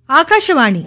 ஆகாஷவாணி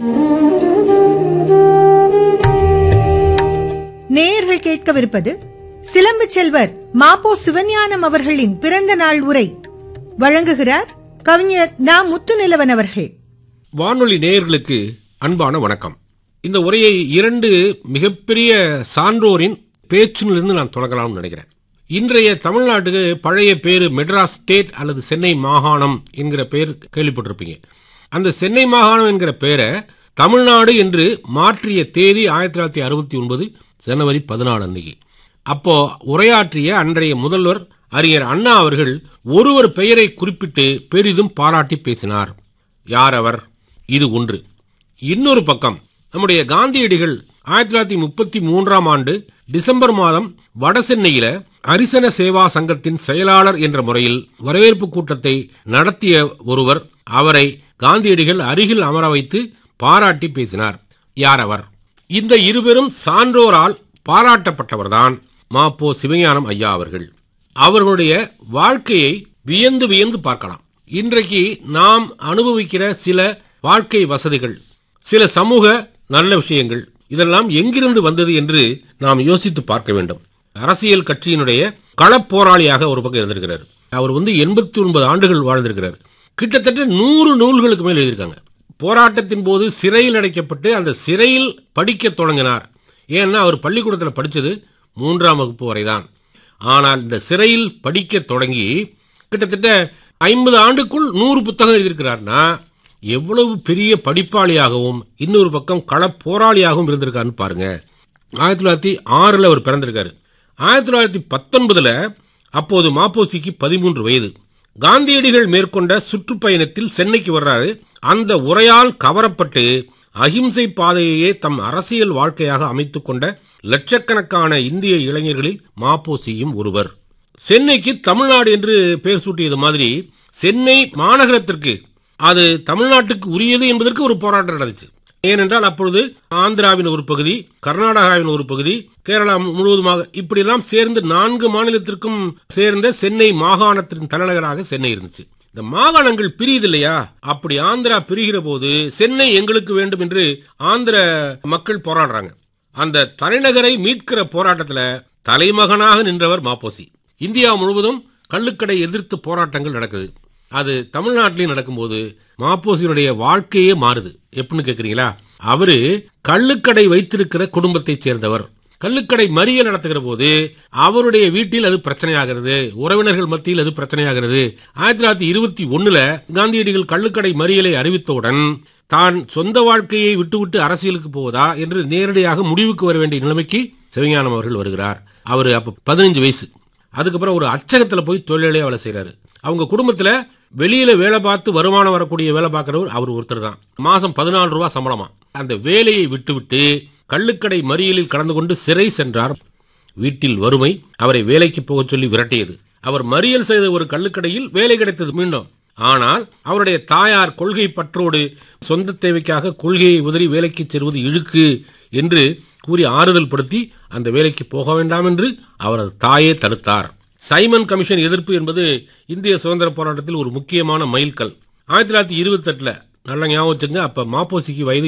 நேயர்கள் கேட்கவிருப்பது சிலம்பு செல்வர் மாப்போ சிவஞானம் அவர்களின் பிறந்த நாள் உரை வழங்குகிறார் கவிஞர் நா முத்துநிலவன் அவர்கள் வானொலி நேயர்களுக்கு அன்பான வணக்கம் இந்த உரையை இரண்டு மிகப்பெரிய சான்றோரின் பேச்சிலிருந்து நான் தொடங்கலாம்னு நினைக்கிறேன் இன்றைய தமிழ்நாட்டுக்கு பழைய பேரு மெட்ராஸ் ஸ்டேட் அல்லது சென்னை மாகாணம் என்கிற பெயர் கேள்விப்பட்டிருப்பீங்க அந்த சென்னை மாகாணம் என்கிற பெயரை தமிழ்நாடு என்று மாற்றிய தேதி ஆயிரத்தி தொள்ளாயிரத்தி அறுபத்தி ஒன்பது ஜனவரி பதினாலு அன்னைக்கு அப்போ உரையாற்றிய அன்றைய முதல்வர் அறிஞர் அண்ணா அவர்கள் ஒருவர் பெயரை குறிப்பிட்டு பெரிதும் பாராட்டி பேசினார் யார் அவர் இது ஒன்று இன்னொரு பக்கம் நம்முடைய காந்தியடிகள் ஆயிரத்தி தொள்ளாயிரத்தி முப்பத்தி மூன்றாம் ஆண்டு டிசம்பர் மாதம் வடசென்னையில அரிசன சேவா சங்கத்தின் செயலாளர் என்ற முறையில் வரவேற்பு கூட்டத்தை நடத்திய ஒருவர் அவரை காந்தியடிகள் அருகில் அமர வைத்து பாராட்டி பேசினார் யார் அவர் இந்த இருவரும் சான்றோரால் பாராட்டப்பட்டவர்தான் மாப்போ சிவஞானம் ஐயா அவர்கள் அவர்களுடைய வாழ்க்கையை வியந்து வியந்து பார்க்கலாம் இன்றைக்கு நாம் அனுபவிக்கிற சில வாழ்க்கை வசதிகள் சில சமூக நல்ல விஷயங்கள் இதெல்லாம் எங்கிருந்து வந்தது என்று நாம் யோசித்து பார்க்க வேண்டும் அரசியல் கட்சியினுடைய களப்போராளியாக ஒரு பக்கம் இருந்திருக்கிறார் அவர் வந்து எண்பத்தி ஒன்பது ஆண்டுகள் வாழ்ந்திருக்கிறார் கிட்டத்தட்ட நூறு நூல்களுக்கு மேல் எழுதியிருக்காங்க போராட்டத்தின் போது சிறையில் அடைக்கப்பட்டு அந்த சிறையில் படிக்க தொடங்கினார் ஏன்னா அவர் பள்ளிக்கூடத்தில் படித்தது மூன்றாம் வகுப்பு வரைதான் ஆனால் இந்த சிறையில் படிக்க தொடங்கி கிட்டத்தட்ட ஐம்பது ஆண்டுக்குள் நூறு புத்தகம் எழுதியிருக்கிறார்னா எவ்வளவு பெரிய படிப்பாளியாகவும் இன்னொரு பக்கம் களப் போராளியாகவும் இருந்திருக்காருன்னு பாருங்க ஆயிரத்தி தொள்ளாயிரத்தி ஆறில் அவர் பிறந்திருக்காரு ஆயிரத்தி தொள்ளாயிரத்தி பத்தொன்பதுல அப்போது மாப்போசிக்கு பதிமூன்று வயது காந்தியடிகள் மேற்கொண்ட சுற்றுப்பயணத்தில் சென்னைக்கு வர்றாரு அந்த உரையால் கவரப்பட்டு அகிம்சை பாதையையே தம் அரசியல் வாழ்க்கையாக அமைத்துக் கொண்ட லட்சக்கணக்கான இந்திய இளைஞர்களில் மாப்போசியும் ஒருவர் சென்னைக்கு தமிழ்நாடு என்று பெயர் சூட்டியது மாதிரி சென்னை மாநகரத்திற்கு அது தமிழ்நாட்டுக்கு உரியது என்பதற்கு ஒரு போராட்டம் நடந்துச்சு ஏனென்றால் அப்பொழுது ஆந்திராவின் ஒரு பகுதி கர்நாடகாவின் ஒரு பகுதி கேரளா முழுவதுமாக இப்படியெல்லாம் சேர்ந்து நான்கு மாநிலத்திற்கும் சேர்ந்த சென்னை மாகாணத்தின் தலைநகராக சென்னை இருந்துச்சு இந்த மாகாணங்கள் பிரியுது இல்லையா அப்படி ஆந்திரா பிரிகிற போது சென்னை எங்களுக்கு வேண்டும் என்று ஆந்திர மக்கள் போராடுறாங்க அந்த தலைநகரை மீட்கிற போராட்டத்துல தலைமகனாக நின்றவர் மாப்போசி இந்தியா முழுவதும் கள்ளுக்கடை எதிர்த்து போராட்டங்கள் நடக்குது அது தமிழ்நாட்டிலையும் நடக்கும்போது மாப்போசியினுடைய வாழ்க்கையே மாறுது எப்படின்னு கேக்குறீங்களா அவரு கள்ளுக்கடை வைத்திருக்கிற குடும்பத்தைச் சேர்ந்தவர் கள்ளுக்கடை மறியல் நடத்துகிற போது அவருடைய வீட்டில் அது பிரச்சனையாகிறது உறவினர்கள் மத்தியில் அது பிரச்சனையாகிறது ஆயிரத்தி தொள்ளாயிரத்தி இருபத்தி ஒண்ணுல காந்தியடிகள் கள்ளுக்கடை மறியலை அறிவித்தவுடன் தான் சொந்த வாழ்க்கையை விட்டுவிட்டு அரசியலுக்கு போவதா என்று நேரடியாக முடிவுக்கு வர வேண்டிய நிலைமைக்கு சிவஞானம் அவர்கள் வருகிறார் அவர் அப்ப பதினஞ்சு வயசு அதுக்கப்புறம் ஒரு அச்சகத்துல போய் தொழிலாளியா வேலை செய்யறாரு அவங்க குடும்பத்துல வெளியில வேலை பார்த்து வருமானம் வரக்கூடிய வேலை பார்க்கிறவர் அவர் ஒருத்தர் தான் மாசம் பதினாலு ரூபாய் சம்பளமா அந்த வேலையை விட்டுவிட்டு கள்ளுக்கடை மறியலில் கலந்து கொண்டு சிறை சென்றார் வீட்டில் வறுமை அவரை வேலைக்கு போகச் சொல்லி விரட்டியது அவர் மறியல் செய்த ஒரு கள்ளுக்கடையில் வேலை கிடைத்தது மீண்டும் ஆனால் அவருடைய தாயார் கொள்கை பற்றோடு சொந்த தேவைக்காக கொள்கையை உதறி வேலைக்கு செல்வது இழுக்கு என்று கூறி ஆறுதல் படுத்தி அந்த வேலைக்கு போக வேண்டாம் என்று அவரது தாயே தடுத்தார் சைமன் கமிஷன் எதிர்ப்பு என்பது இந்திய சுதந்திர போராட்டத்தில் ஒரு முக்கியமான மைல்கல் ஆயிரத்தி தொள்ளாயிரத்தி இருபத்தி எட்டுல நல்ல ஞாபகம் வச்சுங்க அப்ப மாப்போசிக்கு வயது